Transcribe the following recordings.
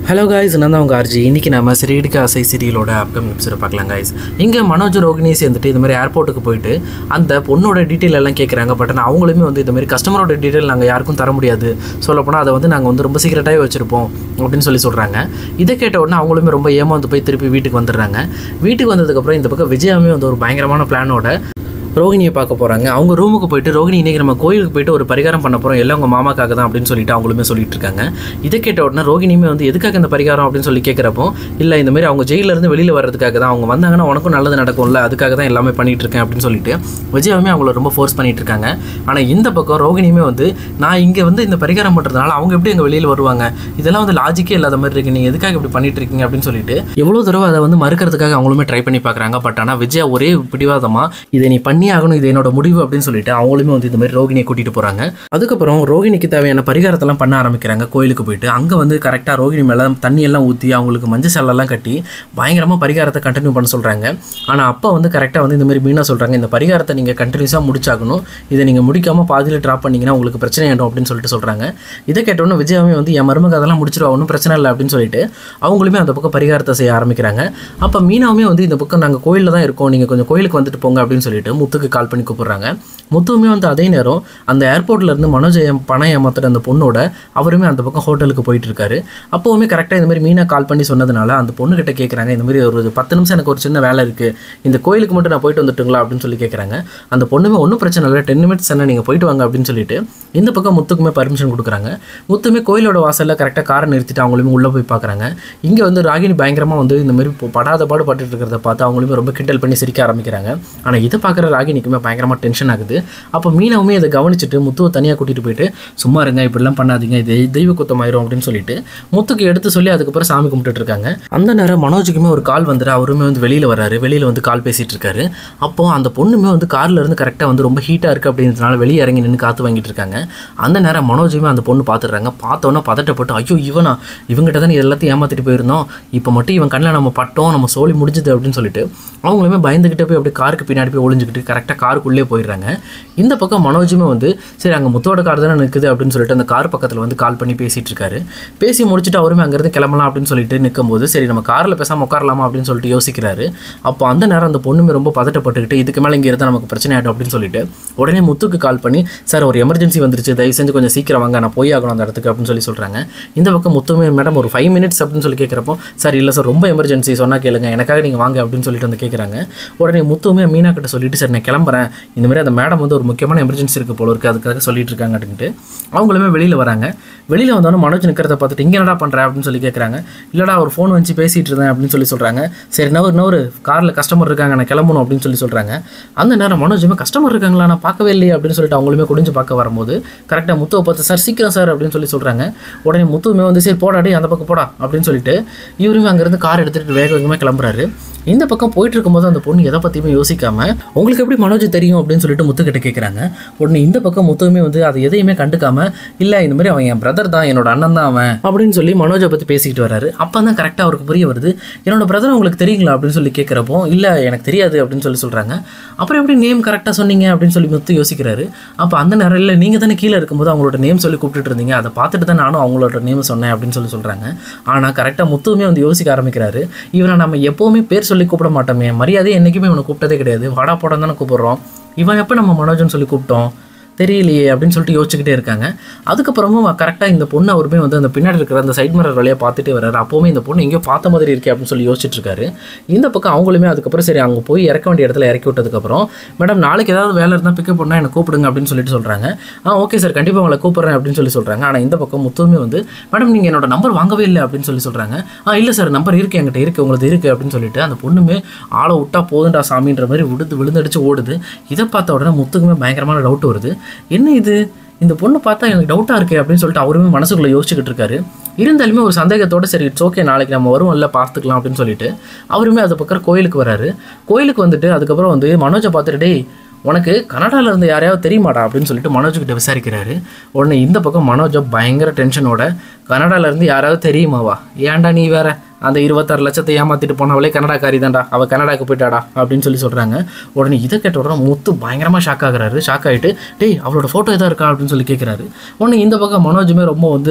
hello guys நான் தான் உங்கள் ஆர்ஜி இன்றைக்கி நம்ம ஸ்ரீடிகா அசை சீரியலோட அப்கமிங் எபிசோட பார்க்கலாம் காய்ஸ் இங்கே மனோஜ் ரோகிணி சேர்ந்துட்டு இந்த மாதிரி ஏர்போர்ட்டுக்கு போயிட்டு அந்த பொண்ணோட டீட்டெயில் எல்லாம் கேட்குறாங்க பட் ஆனால் அவங்களுமே வந்து இந்த மாதிரி கஸ்டமரோட டீட்டெயில் நாங்கள் யாருக்கும் தர முடியாது சொல்லப்போனால் அதை வந்து நாங்கள் வந்து ரொம்ப சீக்கிரட்டாகவே வச்சுருப்போம் அப்படின்னு சொல்லி சொல்கிறாங்க இதை கேட்ட உடனே அவங்களுமே ரொம்ப ஏமாந்து போய் திருப்பி வீட்டுக்கு வந்துடுறாங்க வீட்டுக்கு வந்ததுக்கப்புறம் இந்த பக்கம் விஜயாமே வந்து ஒரு பயங்கரமான பிளானோட ரோகிணியை பார்க்க போகிறாங்க அவங்க ரூமுக்கு போயிட்டு ரோகிணி இன்றைக்கி நம்ம கோயிலுக்கு போயிட்டு ஒரு பரிகாரம் பண்ண போகிறோம் எல்லாம் உங்கள் மாமாக்காக தான் அப்படின்னு சொல்லிட்டு அவங்களுமே சொல்லிட்டு இருக்காங்க இதை கேட்ட உடனே ரோகிணியுமே வந்து எதுக்காக இந்த பரிகாரம் அப்படின்னு சொல்லி கேட்குறப்போ இல்லை இந்த மாதிரி அவங்க ஜெயில இருந்து வெளியில் வர்றதுக்காக தான் அவங்க வந்தாங்கன்னா உனக்கும் நல்லது நடக்கும்ல அதுக்காக தான் எல்லாமே பண்ணிட்டு இருக்கேன் அப்படின்னு சொல்லிட்டு விஜயாவுமே அவங்கள ரொம்ப ஃபோர்ஸ் பண்ணிட்டு இருக்காங்க ஆனால் இந்த பக்கம் ரோகிணியுமே வந்து நான் இங்கே வந்து இந்த பரிகாரம் பண்ணுறதுனால அவங்க எப்படி எங்கள் வெளியில் வருவாங்க இதெல்லாம் வந்து லாஜிக்கே இல்லாத மாதிரி இருக்கு நீங்கள் எதுக்காக இப்படி பண்ணிட்டு இருக்கீங்க அப்படின்னு சொல்லிட்டு எவ்வளோ தடவை அதை வந்து மறுக்கிறதுக்காக அவங்களுமே ட்ரை பண்ணி பார்க்குறாங்க பட் ஆனால் விஜயா ஒரே பிடிவாதமாக இதை நீ பண்ணி ஆகணும் இது என்னோட முடிவு அப்படின்னு சொல்லிட்டு அவங்களுமே வந்து இந்த மாதிரி ரோகிணியை கூட்டிட்டு போறாங்க அதுக்கப்புறம் ரோகிணிக்கு தேவையான பரிகாரத்தெல்லாம் பண்ண ஆரம்பிக்கிறாங்க கோயிலுக்கு போயிட்டு அங்க வந்து கரெக்டாக ரோகிணி மேல தண்ணி எல்லாம் ஊற்றி அவங்களுக்கு மஞ்சள் சாலெல்லாம் கட்டி பயங்கரமா பரிகாரத்தை கண்டினியூ பண்ண சொல்றாங்க ஆனா அப்பா வந்து கரெக்டாக வந்து இந்த மாதிரி மீனா சொல்றாங்க இந்த பரிகாரத்தை நீங்க கண்டினியூஸாக முடிச்சாகணும் இதை நீங்க முடிக்காம பாதியில் ட்ராப் பண்ணீங்கன்னா உங்களுக்கு பிரச்சனை ஆயிடும் அப்படின்னு சொல்லிட்டு சொல்றாங்க இதை கேட்டோன்னே விஜயாவே வந்து என் மருமக அதெல்லாம் முடிச்சிருவா ஒன்றும் பிரச்சனை இல்லை அப்படின்னு சொல்லிட்டு அவங்களுமே அந்த பக்கம் பரிகாரத்தை செய்ய ஆரம்பிக்கிறாங்க அப்போ மீனாவுமே வந்து இந்த பக்கம் நாங்கள் கோயிலில் தான் இருக்கோம் நீங்கள் கொஞ்சம் கோயிலுக்கு வந்துட்டு போங்க அப்படின்னு சொல்லிட்டு முத்துக்கு கால் பண்ணி கூப்பிடுறாங்க முத்துவுமே வந்து அதே நேரம் அந்த ஏர்போர்ட்ல இருந்து மனோஜ் ஏம்- பணம் ஏமாத்துற அந்த பொண்ணோட அவருமே அந்த பக்கம் ஹோட்டலுக்கு போயிட்டு இருக்காரு அப்போவுமே கரெக்டாக இந்த மாதிரி மீனா கால் பண்ணி சொன்னதுனால அந்த பொண்ணுகிட்ட கேட்குறாங்க இந்த மாதிரி ஒரு பத்து நிமிஷம் எனக்கு ஒரு சின்ன வேலை இருக்குது இந்த கோயிலுக்கு மட்டும் நான் போயிட்டு வந்துட்டுங்களா அப்படின்னு சொல்லி கேட்குறாங்க அந்த பொண்ணுமே ஒன்றும் பிரச்சனை இல்லை டென் மினிட்ஸ் என்ன நீங்கள் போயிட்டு வாங்க அப்படின்னு சொல்லிட்டு இந்த பக்கம் முத்துக்குமே பர்மிஷன் கொடுக்குறாங்க முத்துமே கோயிலோட வாசலில் கரெக்டாக காரை நிறுத்திட்டு அவங்களுமே உள்ளே போய் பார்க்குறாங்க இங்கே வந்து ராகினி பயங்கரமாக வந்து இந்த மாதிரி இப்போ படாத பாடு பட்டுட்டு இருக்கிறத பார்த்து அவங்களுமே ரொம்ப கிண்டல் பண்ணி சிரிக்க ஆரம்பிக்கிறாங்க ஆனால் இதை பார்க்குற ராகினிக்குமே பயங்கரமாக டென்ஷன் ஆகுது அப்போ மீனவுமே இதை கவனிச்சுட்டு முத்துவை தனியாக கூட்டிகிட்டு போயிட்டு சும்மா இருங்க இப்படிலாம் பண்ணாதீங்க இது தெய்வ குத்தமாயிரும் அப்படின்னு சொல்லிட்டு முத்துக்கு எடுத்து சொல்லி அதுக்கப்புறம் சாமி கும்பிட்டுட்டு இருக்காங்க அந்த நேரம் மனோஜுக்குமே ஒரு கால் வந்துட்டு அவருமே வந்து வெளியில் வராரு வெளியில் வந்து கால் பேசிட்டு இருக்காரு அப்போ அந்த பொண்ணுமே வந்து கார்ல இருந்து கரெக்டாக வந்து ரொம்ப ஹீட்டாக இருக்குது அப்படின்றதுனால வெளியே இறங்கி நின்று காற்று வாங்கிட்டு இருக்காங்க அந்த நேரம் மனோஜுமே அந்த பொண்ணு பார்த்துடுறாங்க பார்த்தோன்னே பதட்டப்பட்டு ஐயோ இவனா இவங்கிட்ட தான் எல்லாத்தையும் ஏமாத்திட்டு போயிருந்தோம் இப்போ மட்டும் இவன் கண்ணில் நம்ம பட்டோம் நம்ம சோழி முடிஞ்சுது அப்படின்னு சொல்லிட்டு அவங்களுமே பயந்துக்கிட்டே போய் அப்படியே காருக்கு பின்னாடி போய் ஒளிஞ்சுக்கிட்டு கரெக்டாக காருக்குள்ளே போயிடுறாங்க இந்த பக்கம் மனோஜுமே வந்து சரி அங்கே முத்தோட கார் தானே நிற்குது அப்படின்னு சொல்லிட்டு அந்த கார் பக்கத்தில் வந்து கால் பண்ணி பேசிட்டு இருக்காரு பேசி முடிச்சுட்டு அவருமே அங்கேருந்து கிளம்பலாம் அப்படின்னு சொல்லிட்டு நிற்கும்போது சரி நம்ம காரில் பேசாமல் உட்காரலாமா அப்படின்னு சொல்லிட்டு யோசிக்கிறாரு அப்போ அந்த நேரம் அந்த பொண்ணுமே ரொம்ப பதட்டப்பட்டுக்கிட்டு இதுக்கு மேலே இங்கே இருந்தால் நமக்கு பிரச்சனை ஆகிடும் அப்படின்னு சொல்லிட்டு உடனே முத்துக்கு கால் பண்ணி சார் ஒரு எமர்ஜென்சி வந்துருச்சு தயவு செஞ்சு கொஞ்சம் சீக்கிரம் வாங்க நான் போய் ஆகணும் அந்த இடத்துக்கு அப்படின்னு சொல்லி சொல்கிறாங்க இந்த பக்கம் முத்துமே மேடம் ஒரு ஃபைவ் மினிட்ஸ் அப்படின்னு சொல்லி கேட்குறப்போ சார் இல்லை சார் ரொம்ப எமர்ஜென்சி சொன்னால் கேளுங்க எனக்காக நீங்கள் வாங்க அப்படின்னு சொல்லிட்டு வந்து கேட்குறாங்க உடனே முத்துவுமே மீனா கிட்ட சொல்லிட்டு சார் நான் கிளம்புறேன் இந்த மாதிரி அந்த மேடம் வந்து ஒரு முக்கியமான எமர்ஜென்சி இருக்குது போல இருக்குது அதுக்காக சொல்லிட்டு இருக்காங்க அப்படின்ட்டு அவங்களுமே வெளியில் வராங்க வெளியில் வந்தோன்னே மனோஜ் நிற்கிறத பார்த்துட்டு இங்கே என்னடா பண்ணுற அப்படின்னு சொல்லி கேட்குறாங்க இல்லைடா ஒரு ஃபோன் வச்சு பேசிகிட்டு இருந்தேன் அப்படின்னு சொல்லி சொல்கிறாங்க சரி நவர் நவர் காரில் கஸ்டமர் இருக்காங்க நான் கிளம்பணும் அப்படின்னு சொல்லி சொல்கிறாங்க அந்த நேரம் மனோஜுமே கஸ்டமர் இருக்காங்களா நான் பார்க்கவே இல்லையே அப்படின்னு சொல்லிட்டு அவங்களுமே குடிஞ்சு பார்க்க வரும்போது கரெக்டாக முத்துவை பார்த்து சார் சீக்கிரம் சார் அப்படின்னு சொல்லி சொல்கிறாங்க உடனே முத்துவுமே வந்து சரி போடாடி அந்த பக்கம் போடா அப்படின்னு சொல்லிட்டு இவருமே அங்கேருந்து கார் எடுத்துகிட்டு வேக வேகமாக கிளம்புறாரு இந்த பக்கம் போயிட்டு இருக்கும்போது அந்த பொண்ணு எதை பற்றியுமே யோசிக்காம உங்களுக்கு எப்படி மனோஜ் தெரியும் அப்படின்னு சொல்லிட்டு முத்துக்கிட்ட கேட்குறாங்க உடனே இந்த பக்கம் முத்துவுமே வந்து அதை எதையுமே கண்டுக்காம இல்லை இந்த மாதிரி அவன் என் பிரதர் தான் என்னோட அண்ணன் தான் அவன் அப்படின்னு சொல்லி மனோஜை பற்றி பேசிக்கிட்டு வராரு அப்போ தான் கரெக்டாக அவருக்கு புரிய வருது என்னோட பிரதர் உங்களுக்கு தெரியுங்களா அப்படின்னு சொல்லி கேட்குறப்போ இல்லை எனக்கு தெரியாது அப்படின்னு சொல்லி சொல்கிறாங்க அப்புறம் எப்படி நேம் கரெக்டாக சொன்னீங்க அப்படின்னு சொல்லி முத்து யோசிக்கிறாரு அப்போ அந்த நேரம் இல்லை நீங்கள் தானே கீழே இருக்கும்போது அவங்களோட நேம் சொல்லி கூப்பிட்டுட்டு இருந்தீங்க அதை பார்த்துட்டு தான் நானும் அவங்களோட நேம் சொன்னேன் அப்படின்னு சொல்லி சொல்கிறாங்க ஆனால் கரெக்டாக முத்துவுமே வந்து யோசிக்க ஆரம்பிக்கிறாரு இவனை நம்ம எப்போவுமே பேர் சொல்லி கூப்பிட மாட்டோமே மரியாதையை என்றைக்குமே இவனை கூப்பிட்டதே கிடையாது வாடா போடான்னு தானே கூப்பிடுறோம் இவன் எப்போ நம்ம மனோஜன் சொல்லி கூப்பிட்டோம் தெரியலையே அப்படின்னு சொல்லிட்டு யோசிச்சுக்கிட்டே இருக்காங்க அதுக்கப்புறமும் கரெக்டாக இந்த பொண்ணு அவருமே வந்து அந்த பின்னாடி இருக்கிற அந்த சைட் மிரர் வழியாக பார்த்துட்டே வர்றாரு அப்போவுமே இந்த பொண்ணு எங்கேயோ பார்த்த மாதிரி இருக்கே அப்படின்னு சொல்லி யோசிச்சுட்டு இருக்காரு இந்த பக்கம் அவங்களுமே அதுக்கப்புறம் சரி அங்கே போய் இறக்க வேண்டிய இடத்துல இறக்கி விட்டதுக்கப்புறம் மேடம் நாளைக்கு ஏதாவது வேலை இருந்தால் பிக்கப் பண்ணால் எனக்கு கூப்பிடுங்க அப்படின்னு சொல்லிட்டு சொல்கிறாங்க ஆ ஓகே சார் கண்டிப்பாக உங்களை கூப்பிட்றேன் அப்படின்னு சொல்லி சொல்கிறாங்க ஆனால் இந்த பக்கம் முத்துவுமே வந்து மேடம் நீங்கள் என்னோட நம்பர் வாங்கவே இல்லை அப்படின்னு சொல்லி சொல்கிறாங்க ஆ இல்லை சார் நம்பர் இருக்குது என்கிட்ட இருக்குது உங்களுக்கு இருக்குது அப்படின்னு சொல்லிட்டு அந்த பொண்ணுமே ஆளை விட்டா போதுண்டா சாமின்ற மாதிரி விடுத்து விழுந்தடிச்சு ஓடுது இதை பார்த்த உடனே முத்துக்குமே பயங்கரமான டவுட் வருது என்ன இது இந்த பொண்ணு பார்த்தா எனக்கு டவுட்டாக இருக்கே அப்படின்னு சொல்லிட்டு அவருமே மனசுக்குள்ளே யோசிச்சுக்கிட்டு இருக்காரு இருந்தாலுமே ஒரு சந்தேகத்தோட சரி இட்ஸ் ஓகே நாளைக்கு நம்ம வருவோம்ல பார்த்துக்கலாம் அப்படின்னு சொல்லிட்டு அவருமே அது பக்கம் கோயிலுக்கு வராரு கோயிலுக்கு வந்துட்டு அதுக்கப்புறம் வந்து மனோஜை பார்த்துட்டு டேய் உனக்கு கனடால இருந்து யாரையாவது தெரியுமாடா அப்படின்னு சொல்லிட்டு மனோஜ் கிட்ட விசாரிக்கிறாரு உடனே இந்த பக்கம் மனோஜை பயங்கர டென்ஷனோட கனடால இருந்து யாராவது தெரியுமாவா ஏன்டா நீ வேற அந்த இருபத்தாறு லட்சத்தை ஏமாத்திட்டு போனவளே கனடாக்காரி தான்டா அவள் கனடாக்கு போயிட்டாடா அப்படின்னு சொல்லி சொல்கிறாங்க உடனே இதை கேட்ட உடனே முத்து பயங்கரமாக ஷாக் ஆகுறாரு ஷாக் ஆகிட்டு டேய் அவளோட ஃபோட்டோ எதாவது இருக்கா அப்படின்னு சொல்லி கேட்குறாரு உடனே இந்த பக்கம் மனோஜுமே ரொம்ப வந்து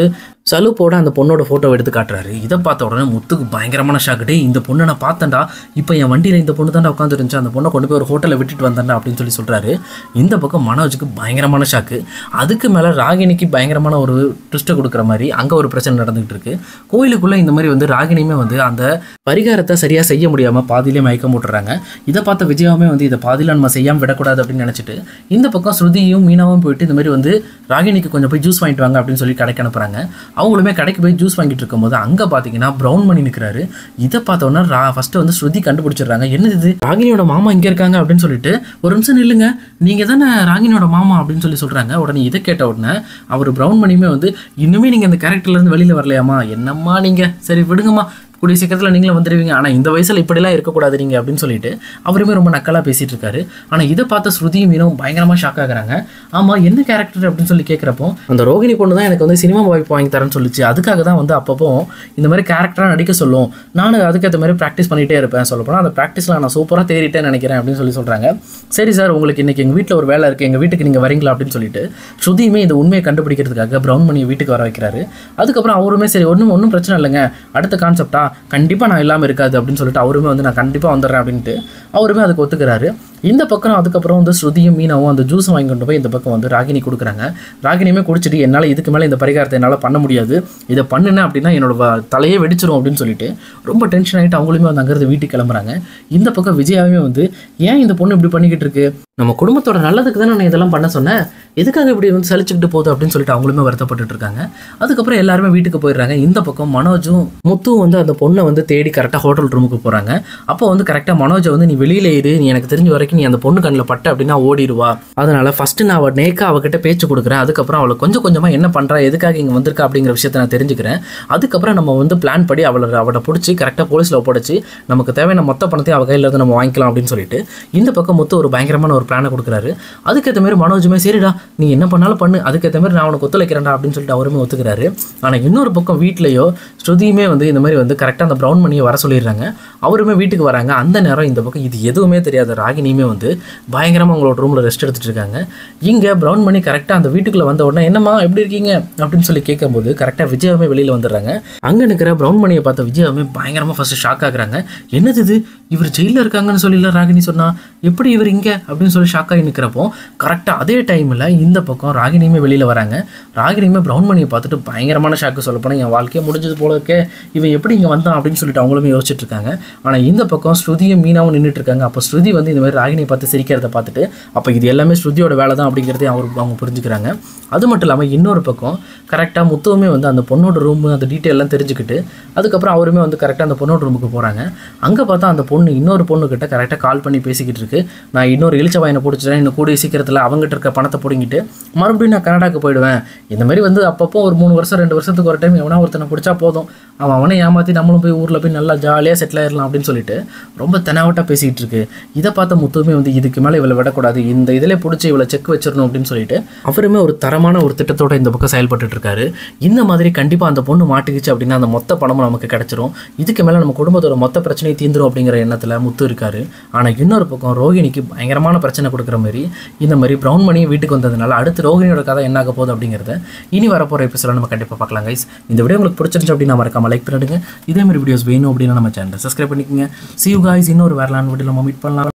சலுப்போட அந்த பொண்ணோட ஃபோட்டோ எடுத்து காட்டுறாரு இதை பார்த்த உடனே முத்துக்கு பயங்கரமான ஷாக்கு டேய் இந்த பொண்ணை நான் பார்த்தேன்டா இப்போ என் வண்டியில் இந்த பொண்ணு தாண்டா உட்காந்துருந்துச்சு அந்த பொண்ணை கொண்டு போய் ஒரு ஹோட்டலில் விட்டுட்டு வந்தேன்டா அப்படின்னு சொல்லி சொல்கிறாரு இந்த பக்கம் மனோஜுக்கு பயங்கரமான ஷாக்கு அதுக்கு மேலே ராகினிக்கு பயங்கரமான ஒரு ட்விஸ்ட்டை கொடுக்குற மாதிரி அங்கே ஒரு பிரச்சனை நடந்துகிட்டு இருக்கு கோயிலுக்குள்ளே இந்த மாதிரி வந்து ராகினியுமே வந்து அந்த பரிகாரத்தை சரியாக செய்ய முடியாமல் பாதியிலே மயக்கம் போட்டுறாங்க இதை பார்த்த விஜயாவுமே வந்து இதை பாதியில் நம்ம செய்யாமல் விடக்கூடாது அப்படின்னு நினச்சிட்டு இந்த பக்கம் ஸ்ருதியும் மீனாவும் போயிட்டு இந்த மாதிரி வந்து ராகினிக்கு கொஞ்சம் போய் ஜூஸ் வாங்கிட்டு வாங்க அப்படின்னு சொல்லி கடைக்கு அனுப்புறாங்க அவங்களுமே கடைக்கு போய் ஜூஸ் வாங்கிட்டு இருக்கும்போது அங்கே பார்த்தீங்கன்னா ப்ரௌன் மணி நிற்கிறாரு இதை பார்த்தோன்னா ரா ஃபஸ்ட்டு வந்து ஸ்ருதி கண்டுபிடிச்சிடுறாங்க என்னது இது ராகினியோட மாமா இங்கே இருக்காங்க அப்படின்னு சொல்லிட்டு ஒரு நிமிஷம் நில்லுங்க நீங்கள் தானே ராகினியோட மாமா அப்படின்னு சொல்லி சொல்கிறாங்க உடனே இதை கேட்ட உடனே அவர் ப்ரௌன் மணியுமே வந்து இன்னுமே நீங்கள் இந்த கேரக்டர்லேருந்து வெளியில் வரலையாமா என்னம்மா நீங்கள் சரி விடுங்கம்மா கூடிய சீக்கிரத்தில் நீங்களும் வந்துடுவீங்க ஆனால் இந்த வயசில் இப்படிலாம் இருக்கக்கூடாது நீங்கள் அப்படின்னு சொல்லிட்டு அவருமே ரொம்ப நக்கலாக பேசிகிட்டு இருக்காரு ஆனால் இதை பார்த்த ஸ்ருதியும் மீனும் பயங்கரமாக ஷாக் ஆகுறாங்க ஆமாம் என்ன கேரக்டர் அப்படின்னு சொல்லி கேட்குறப்போ அந்த ரோகிணி பொண்ணு தான் எனக்கு வந்து சினிமா வாய்ப்பு வாங்கி தரேன்னு சொல்லிச்சு அதுக்காக தான் வந்து அப்பப்போ இந்த மாதிரி கேரக்டராக நடிக்க சொல்லும் நானும் அதுக்கேற்ற மாதிரி ப்ராக்டிஸ் பண்ணிகிட்டே இருப்பேன் சொல்லப்போனால் அந்த ப்ராக்டிஸில் நான் சூப்பராக தேறிட்டேன்னு நினைக்கிறேன் அப்படின்னு சொல்லி சொல்கிறாங்க சரி சார் உங்களுக்கு இன்றைக்கி எங்கள் வீட்டில் ஒரு வேலை இருக்குது எங்கள் வீட்டுக்கு நீங்கள் வரீங்களா அப்படின்னு சொல்லிட்டு ஸ்ருதியுமே இந்த உண்மையை கண்டுபிடிக்கிறதுக்காக ப்ரௌன் மணியை வீட்டுக்கு வர வைக்கிறாரு அதுக்கப்புறம் அவருமே சரி ஒன்றும் ஒன்றும் பிரச்சனை இல்லைங்க அடுத்த கான்செப்டா கண்டிப்பாக நான் இல்லாமல் இருக்காது அப்படின்னு சொல்லிட்டு அவருமே வந்து நான் கண்டிப்பாக வந்துடுறேன் அப்படின்ட்டு அவருமே அதுக்கு ஒத்துக்கிறாரு இந்த பக்கம் அதுக்கப்புறம் வந்து ஸ்ருதியும் மீனாவும் அந்த ஜூஸ் வாங்கி கொண்டு போய் இந்த பக்கம் வந்து ராகினி கொடுக்குறாங்க ராகினியுமே குடிச்சிட்டு என்னால் இதுக்கு மேலே இந்த பரிகாரத்தை என்னால் பண்ண முடியாது இதை பண்ணுனேன் அப்படின்னா என்னோட வ- தலையே வெடிச்சிரும் அப்படின்னு சொல்லிட்டு ரொம்ப டென்ஷன் ஆகிட்டு அவங்களுமே வந்து அங்கேருந்து வீட்டுக்கு கிளம்புறாங்க இந்த பக்கம் விஜயாவே வந்து ஏன் இந்த பொண்ணு இப்படி பண்ணிக்கிட்டு இருக்கு நம்ம குடும்பத்தோட நல்லதுக்கு தானே நான் இதெல்லாம் பண்ண சொன்னேன் எதுக்காக இப்படி வந்து சலிச்சுக்கிட்டு போகுது அப்படின்னு சொல்லிட்டு அவங்களுமே வருத்தப்பட்டுட்டு இருக்காங்க அதுக்கப்புறம் எல்லாருமே வீட்டுக்கு போயிடுறாங்க இந்த பக்கம் மனோஜும் முத்துவும் வந்து அந்த பொண்ணை வந்து தேடி கரெக்டாக ஹோட்டல் ரூமுக்கு போகிறாங்க அப்போ வந்து கரெக்டாக மனோஜை வந்து நீ வெளியில இரு நீ எனக்கு தெரிஞ்ச வரைக்கும் நீ அந்த பொண்ணு கண்ணில் பட்ட அப்படின்னா ஓடிடுவா அதனால ஃபர்ஸ்ட் நான் அவள் நேக்கா அவகிட்ட பேச்சு கொடுக்குறேன் அதுக்கப்புறம் அவளை கொஞ்சம் கொஞ்சமாக என்ன பண்ணுறா எதுக்காக இங்கே வந்திருக்கா அப்படிங்கிற விஷயத்தை நான் தெரிஞ்சுக்கிறேன் அதுக்கப்புறம் நம்ம வந்து பிளான் படி அவளை அவளை பிடிச்சி கரெக்டாக போலீஸில் ஒப்படைச்சு நமக்கு தேவையான மொத்த பணத்தையும் அவ கையில் இருந்து நம்ம வாங்கிக்கலாம் அப்படின்னு சொல்லிட்டு இந்த பக்கம் முத்து ஒரு பயங்கரமான ஒரு பிளானை கொடுக்குறாரு அதுக்கேற்ற மாதிரி மனோஜுமே சரிடா நீ என்ன பண்ணாலும் பண்ணு அதுக்கேற்ற மாதிரி நான் உனக்கு ஒத்துழைக்கிறேன்டா அப்படின்னு சொல்லிட்டு அவருமே ஒத்துக்கிறாரு ஆனால் இன்னொரு பக்கம் வீட்லேயோ ஸ்ருதியுமே வந்து இந்த மாதிரி வந்து கரெக்டாக அந்த ப்ரௌன் மணியை வர சொல்லிடுறாங்க அவருமே வீட்டுக்கு வராங்க அந்த நேரம் இந்த பக்கம் இது எதுவுமே தெரியாத ராகினியுமே வந்து பயங்கரமாக அவங்களோட ரூமில் ரெஸ்ட் எடுத்துட்டு இருக்காங்க இங்கே ப்ரௌன் மணி கரெக்டாக அந்த வீட்டுக்குள்ளே வந்த உடனே என்னம்மா எப்படி இருக்கீங்க அப்படின்னு சொல்லி கேட்கும்போது கரெக்டாக விஜயாவே வெளியில் வந்துடுறாங்க அங்கே நிற்கிற ப்ரௌன் மணியை பார்த்த விஜயாவே பயங்கரமாக ஃபஸ்ட்டு ஷாக் ஆகுறாங்க என்னது இது இவர் ஜெயிலில் இருக்காங்கன்னு சொல்லில ராகினி சொன்னா எப்படி இவர் இங்கே அப்படின்னு சொல்லி ஷாக் ஆகி நிற்கிறப்போ கரெக்டாக அதே டைமில் இந்த பக்கம் ராகினியுமே வெளியில் வராங்க ராகினியுமே ப்ரௌன் மணியை பார்த்துட்டு பயங்கரமான ஷாக்கு சொல்லப்போனால் என் வாழ்க்கையே முடிஞ்சது போல இருக்கே இவன் எப்படி இங்கே வந்தான் அப்படின்னு சொல்லிட்டு அவங்களுமே யோசிச்சுட்டு இருக்காங்க ஆனால் இந்த பக்கம் ஸ்ருதியும் மீனாவும் நின்றுட்டு இருக்காங்க அப்போ ஸ்ருதி வந்து இந்த மாதிரி ராகினியை பார்த்து சிரிக்கிறத பார்த்துட்டு அப்போ இது எல்லாமே ஸ்ருதியோட வேலை தான் அப்படிங்கிறதையும் அவர் அவங்க புரிஞ்சுக்கிறாங்க அது மட்டும் இல்லாமல் இன்னொரு பக்கம் கரெக்டாக முத்துவுமே வந்து அந்த பொண்ணோட ரூம் அந்த டீட்டெயில் எல்லாம் தெரிஞ்சுக்கிட்டு அதுக்கப்புறம் அவருமே வந்து கரெக்டாக அந்த பொண்ணோட ரூமுக்கு போகிறாங்க அங்கே பார்த்தா அந்த பொண்ணு இன்னொரு பொண்ணுக்கிட்ட கரெக்டாக கால் பண்ணி பேசிக்கிட்டு இருக்கு நான் இன்னொரு இழிச்ச வாயினை பிடிச்சிட்டேன் இன்னும் கூடிய சீக்கிரத்தில் அவங்ககிட்ட இருக்க பணத்தை பிடிங்கிட்டு மறுபடியும் நான் கனடாக்கு போயிடுவேன் இந்த மாதிரி வந்து அப்பப்போ ஒரு மூணு வருஷம் ரெண்டு வருஷத்துக்கு ஒரு டைம் எவனா ஒருத்தனை பிடிச்சா போதும் அவன் அவனை ஏமாற்றி நம்மளும் போய் ஊரில் போய் நல்லா ஜாலியாக செட்டில் ஆயிடலாம் அப்படின்னு சொல்லிட்டு ரொம்ப தெனாவட்டாக பேசிக்கிட்டு இருக்கு இதை பார்த்த முத்துவுமே வந்து இதுக்கு மேலே இவளை விடக்கூடாது இந்த இதில் பிடிச்சி இவளை செக் வச்சிடணும் அப்படின்னு சொல்லிட்டு அவருமே ஒரு தரமான ஒரு திட்டத்தோட இந்த பக்கம் செயல்பட்டுட்டு இருக்காரு இந்த மாதிரி கண்டிப்பாக அந்த பொண்ணு மாட்டிக்கிச்சு அப்படின்னா அந்த மொத்த பணமும் நமக்கு கிடைச்சிரும் இதுக்கு மேலே நம்ம குடும்பத்தோட மொத்த பிரச்சனையை தீந்துரும் அப்படிங்கிற எண்ணத்தில் முத்து இருக்காரு ஆனால் இன்னொரு பக்கம் ரோகிணிக்கு பயங்கரமான பிரச்சனை கொடுக்குற மாதிரி இந்த மாதிரி ப்ரௌன் மணி வீட்டுக்கு வந்ததுனால அடுத்து ரோகிணியோட கதை என்ன ஆக போகுது அப்படிங்கிறத இனி வரப்போகிற எபிசோட நம்ம கண்டிப்பாக பார்க்கலாம் கைஸ் இந்த வீடியோ உங்களுக்கு பிடிச்சிருந்துச்சு அப்படின்னா மறக்காம லைக் பண்ணிடுங்க இதே மாதிரி வீடியோஸ் வேணும் அப்படின்னா நம்ம சேனலை சப்ஸ்கிரைப் பண்ணிக்கோங்க see you guys இன்னொரு வேறலான வீடியோ நம்ம மீட் பண்ணலாம்